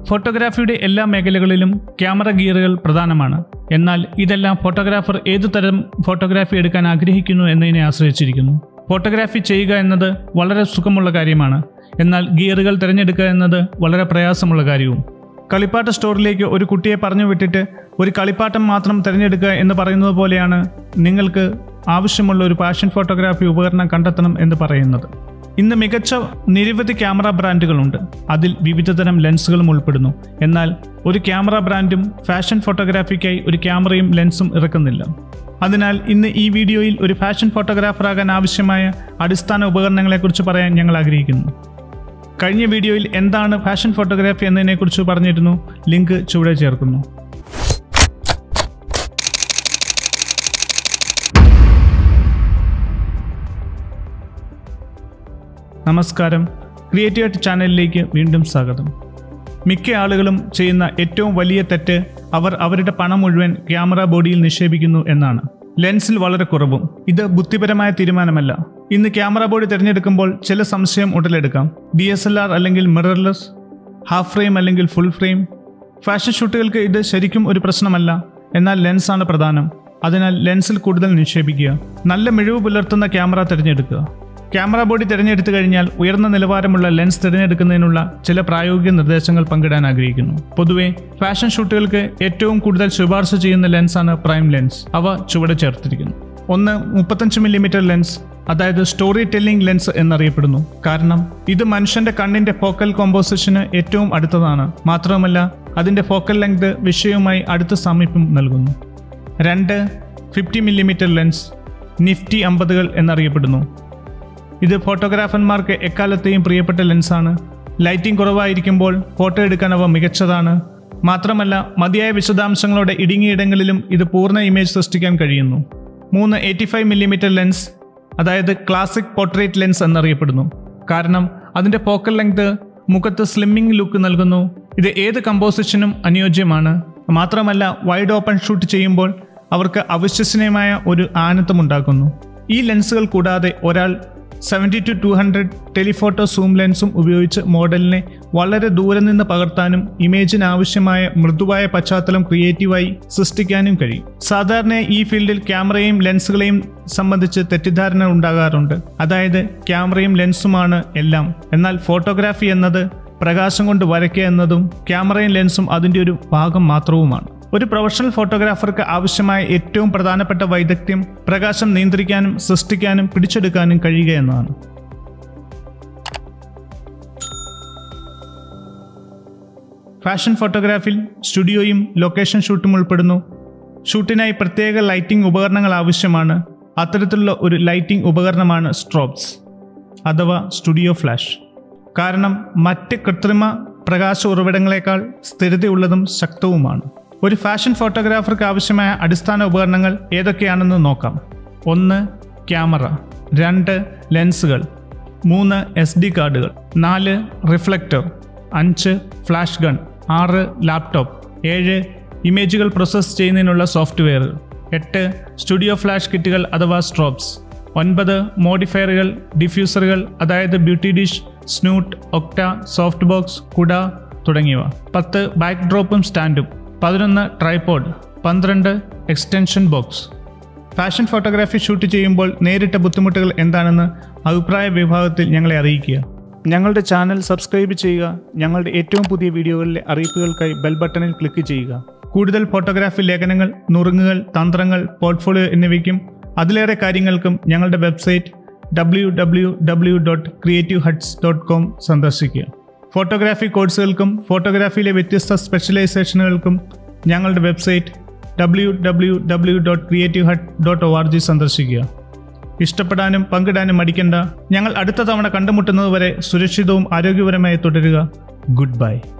ഫോട്ടോഗ്രാഫിയുടെ എല്ലാ മേഖലകളിലും ക്യാമറ ഗിയറുകൾ പ്രധാനമാണ് എന്നാൽ ഇതെല്ലാം ഫോട്ടോഗ്രാഫർ ഏതു തരം ഫോട്ടോഗ്രാഫി എടുക്കാൻ ആഗ്രഹിക്കുന്നു എന്നതിനെ ആശ്രയിച്ചിരിക്കുന്നു ഫോട്ടോഗ്രാഫി ചെയ്യുക എന്നത് വളരെ സുഖമുള്ള കാര്യമാണ് എന്നാൽ ഗിയറുകൾ തിരഞ്ഞെടുക്കുക എന്നത് വളരെ പ്രയാസമുള്ള കാര്യവും കളിപ്പാട്ട സ്റ്റോറിലേക്ക് ഒരു കുട്ടിയെ പറഞ്ഞു വിട്ടിട്ട് ഒരു കളിപ്പാട്ടം മാത്രം തിരഞ്ഞെടുക്കുക എന്ന് പറയുന്നത് പോലെയാണ് നിങ്ങൾക്ക് ആവശ്യമുള്ള ഒരു പാഷൻ ഫോട്ടോഗ്രാഫി ഉപകരണം കണ്ടെത്തണം എന്ന് പറയുന്നത് ഇന്ന് മികച്ച നിരവധി ക്യാമറ ബ്രാൻഡുകളുണ്ട് അതിൽ വിവിധതരം ലെൻസുകളും ഉൾപ്പെടുന്നു എന്നാൽ ഒരു ക്യാമറ ബ്രാൻഡും ഫാഷൻ ഫോട്ടോഗ്രാഫിക്കായി ഒരു ക്യാമറയും ലെൻസും ഇറക്കുന്നില്ല അതിനാൽ ഇന്ന് ഈ വീഡിയോയിൽ ഒരു ഫാഷൻ ഫോട്ടോഗ്രാഫറാകാൻ ആവശ്യമായ അടിസ്ഥാന ഉപകരണങ്ങളെക്കുറിച്ച് പറയാൻ ഞങ്ങൾ ആഗ്രഹിക്കുന്നു കഴിഞ്ഞ വീഡിയോയിൽ എന്താണ് ഫാഷൻ ഫോട്ടോഗ്രാഫി എന്നതിനെക്കുറിച്ച് പറഞ്ഞിരുന്നു ലിങ്ക് ചുവടെ ചേർക്കുന്നു നമസ്കാരം ക്രിയേറ്റീവ് ചാനലിലേക്ക് വീണ്ടും സ്വാഗതം മിക്ക ആളുകളും ചെയ്യുന്ന ഏറ്റവും വലിയ തെറ്റ് അവർ അവരുടെ പണം മുഴുവൻ ക്യാമറ ബോഡിയിൽ നിക്ഷേപിക്കുന്നു എന്നാണ് ലെൻസിൽ വളരെ കുറവും ഇത് ബുദ്ധിപരമായ തീരുമാനമല്ല ഇന്ന് ക്യാമറ ബോഡി തിരഞ്ഞെടുക്കുമ്പോൾ ചില സംശയം ഉടലെടുക്കാം ഡി എസ് എൽ ആർ അല്ലെങ്കിൽ മിറർലെസ് ഹാഫ് ഫ്രെയിം അല്ലെങ്കിൽ ഫുൾ ഫ്രെയിം ഫാഷൻ ഷൂട്ടുകൾക്ക് ഇത് ശരിക്കും ഒരു പ്രശ്നമല്ല എന്നാൽ ലെൻസാണ് പ്രധാനം അതിനാൽ ലെൻസിൽ കൂടുതൽ നിക്ഷേപിക്കുക നല്ല മിഴിവ് പുലർത്തുന്ന ക്യാമറ തിരഞ്ഞെടുക്കുക ക്യാമറ ബോഡി തിരഞ്ഞെടുത്തു കഴിഞ്ഞാൽ ഉയർന്ന നിലവാരമുള്ള ലെൻസ് തിരഞ്ഞെടുക്കുന്നതിനുള്ള ചില പ്രായോഗിക നിർദ്ദേശങ്ങൾ പങ്കിടാൻ ആഗ്രഹിക്കുന്നു പൊതുവെ ഫാഷൻ ഷൂട്ടുകൾക്ക് ഏറ്റവും കൂടുതൽ ശുപാർശ ചെയ്യുന്ന ലെൻസാണ് പ്രൈം ലെൻസ് അവ ചുവടെ ചേർത്തിരിക്കുന്നു ഒന്ന് മുപ്പത്തഞ്ച് മില്ലിമീറ്റർ ലെൻസ് അതായത് സ്റ്റോറി ടെല്ലിംഗ് ലെൻസ് എന്നറിയപ്പെടുന്നു കാരണം ഇത് മനുഷ്യന്റെ കണ്ണിന്റെ ഫോക്കൽ കോമ്പോസിഷന് ഏറ്റവും അടുത്തതാണ് മാത്രവുമല്ല അതിന്റെ ഫോക്കൽ ലെങ്ത് വിഷയവുമായി അടുത്ത സാമീപ്യം നൽകുന്നു രണ്ട് ഫിഫ്റ്റി മില്ലിമീറ്റർ ലെൻസ് നിഫ്റ്റി അമ്പതുകൾ എന്നറിയപ്പെടുന്നു ഇത് ഫോട്ടോഗ്രാഫർമാർക്ക് എക്കാലത്തെയും പ്രിയപ്പെട്ട ലെൻസാണ് ലൈറ്റിംഗ് കുറവായിരിക്കുമ്പോൾ ഫോട്ടോ എടുക്കാൻ അവ മികച്ചതാണ് മാത്രമല്ല മതിയായ വിശദാംശങ്ങളോടെ ഇടുങ്ങിയിടങ്ങളിലും ഇത് പൂർണ്ണ ഇമേജ് സൃഷ്ടിക്കാൻ കഴിയുന്നു മൂന്ന് എയ്റ്റി ഫൈവ് മില്ലിമീറ്റർ ലെൻസ് അതായത് ക്ലാസിക് പോർട്രേറ്റ് ലെൻസ് എന്നറിയപ്പെടുന്നു കാരണം അതിൻ്റെ ഫോക്കൽ ലെങ്ത് മുഖത്ത് സ്ലിമ്മിംഗ് ലുക്ക് നൽകുന്നു ഇത് ഏത് കമ്പോസിഷനും അനുയോജ്യമാണ് മാത്രമല്ല വൈഡ് ഓപ്പൺ ഷൂട്ട് ചെയ്യുമ്പോൾ അവർക്ക് അവിശ്വസനീയമായ ഒരു ആനന്ദമുണ്ടാക്കുന്നു ഈ ലെൻസുകൾ കൂടാതെ ഒരാൾ seventy two two hundred telephoto zoom ലെൻസും ഉപയോഗിച്ച് മോഡലിനെ വളരെ ദൂരെ നിന്ന് പകർത്താനും ഇമേജിന് ആവശ്യമായ മൃദുവായ പശ്ചാത്തലം ക്രിയേറ്റീവായി സൃഷ്ടിക്കാനും കഴിയും സാധാരണ ഈ ഫീൽഡിൽ ക്യാമറയും ലെൻസുകളെയും സംബന്ധിച്ച് തെറ്റിദ്ധാരണ ഉണ്ടാകാറുണ്ട് അതായത് ക്യാമറയും ലെൻസുമാണ് എല്ലാം എന്നാൽ ഫോട്ടോഗ്രാഫി എന്നത് പ്രകാശം കൊണ്ട് വരയ്ക്കുക എന്നതും ക്യാമറയും ലെൻസും അതിൻ്റെ ഒരു ഭാഗം മാത്രവുമാണ് ഒരു പ്രൊഫഷണൽ ഫോട്ടോഗ്രാഫർക്ക് ആവശ്യമായ ഏറ്റവും പ്രധാനപ്പെട്ട വൈദഗ്ധ്യം പ്രകാശം നിയന്ത്രിക്കാനും സൃഷ്ടിക്കാനും പിടിച്ചെടുക്കാനും കഴിയുക എന്നതാണ് ഫാഷൻ ഫോട്ടോഗ്രാഫിയിൽ സ്റ്റുഡിയോയും ലൊക്കേഷൻ ഷൂട്ടും ഉൾപ്പെടുന്നു ഷൂട്ടിനായി പ്രത്യേക ലൈറ്റിംഗ് ഉപകരണങ്ങൾ ആവശ്യമാണ് അത്തരത്തിലുള്ള ഒരു ലൈറ്റിംഗ് ഉപകരണമാണ് സ്ട്രോബ്സ് അഥവാ സ്റ്റുഡിയോ ഫ്ലാഷ് കാരണം മറ്റ് കൃത്രിമ പ്രകാശ ഉറവിടങ്ങളെക്കാൾ സ്ഥിരതയുള്ളതും ശക്തവുമാണ് ഒരു ഫാഷൻ ഫോട്ടോഗ്രാഫർക്ക് ആവശ്യമായ അടിസ്ഥാന ഉപകരണങ്ങൾ ഏതൊക്കെയാണെന്ന് നോക്കാം ഒന്ന് ക്യാമറ രണ്ട് ലെൻസുകൾ മൂന്ന് എസ് ഡി കാർഡുകൾ നാല് റിഫ്ലക്ടർ അഞ്ച് ഫ്ലാഷ് ഗൺ ആറ് ലാപ്ടോപ്പ് ഏഴ് ഇമേജുകൾ പ്രോസസ്സ് ചെയ്യുന്നതിനുള്ള സോഫ്റ്റ്വെയറുകൾ എട്ട് സ്റ്റുഡിയോ ഫ്ലാഷ് കിറ്റുകൾ അഥവാ സ്ട്രോപ്സ് ഒൻപത് മോഡിഫയറുകൾ ഡിഫ്യൂസറുകൾ അതായത് beauty dish snoot octa soft box കുട തുടങ്ങിയവ പത്ത് ബാക്ക് ഡ്രോപ്പും സ്റ്റാൻഡും പതിനൊന്ന് ട്രൈപോഡ് പന്ത്രണ്ട് extension box fashion photography shoot ചെയ്യുമ്പോൾ നേരിട്ട ബുദ്ധിമുട്ടുകൾ എന്താണെന്ന് അഭിപ്രായ വിഭാഗത്തിൽ ഞങ്ങളെ അറിയിക്കുക ഞങ്ങളുടെ ചാനൽ സബ്സ്ക്രൈബ് ചെയ്യുക ഞങ്ങളുടെ ഏറ്റവും പുതിയ വീഡിയോകളിലെ അറിയിപ്പുകൾക്കായി ബെൽ ബട്ടണിൽ ക്ലിക്ക് ചെയ്യുക കൂടുതൽ ഫോട്ടോഗ്രാഫി ലേഖനങ്ങൾ നുറുങ്ങുകൾ തന്ത്രങ്ങൾ പോർട്ട്ഫോളിയോ എന്നിവയ്ക്കും അതിലേറെ കാര്യങ്ങൾക്കും ഞങ്ങളുടെ website W W W dot creative huts dot com സന്ദർശിക്കുക ഫോട്ടോഗ്രാഫി കോഴ്സുകൾക്കും ഫോട്ടോഗ്രാഫിയിലെ വ്യത്യസ്ത സ്പെഷ്യലൈസേഷനുകൾക്കും ഞങ്ങളുടെ website W W W dot creative hut dot O R G സന്ദർശിക്കുക ഇഷ്ടപ്പെടാനും പങ്കിടാനും മടിക്കണ്ട ഞങ്ങൾ അടുത്ത തവണ കണ്ടുമുട്ടുന്നതുവരെ സുരക്ഷിതവും ആരോഗ്യപരമായി തുടരുക ഗുഡ് ബൈ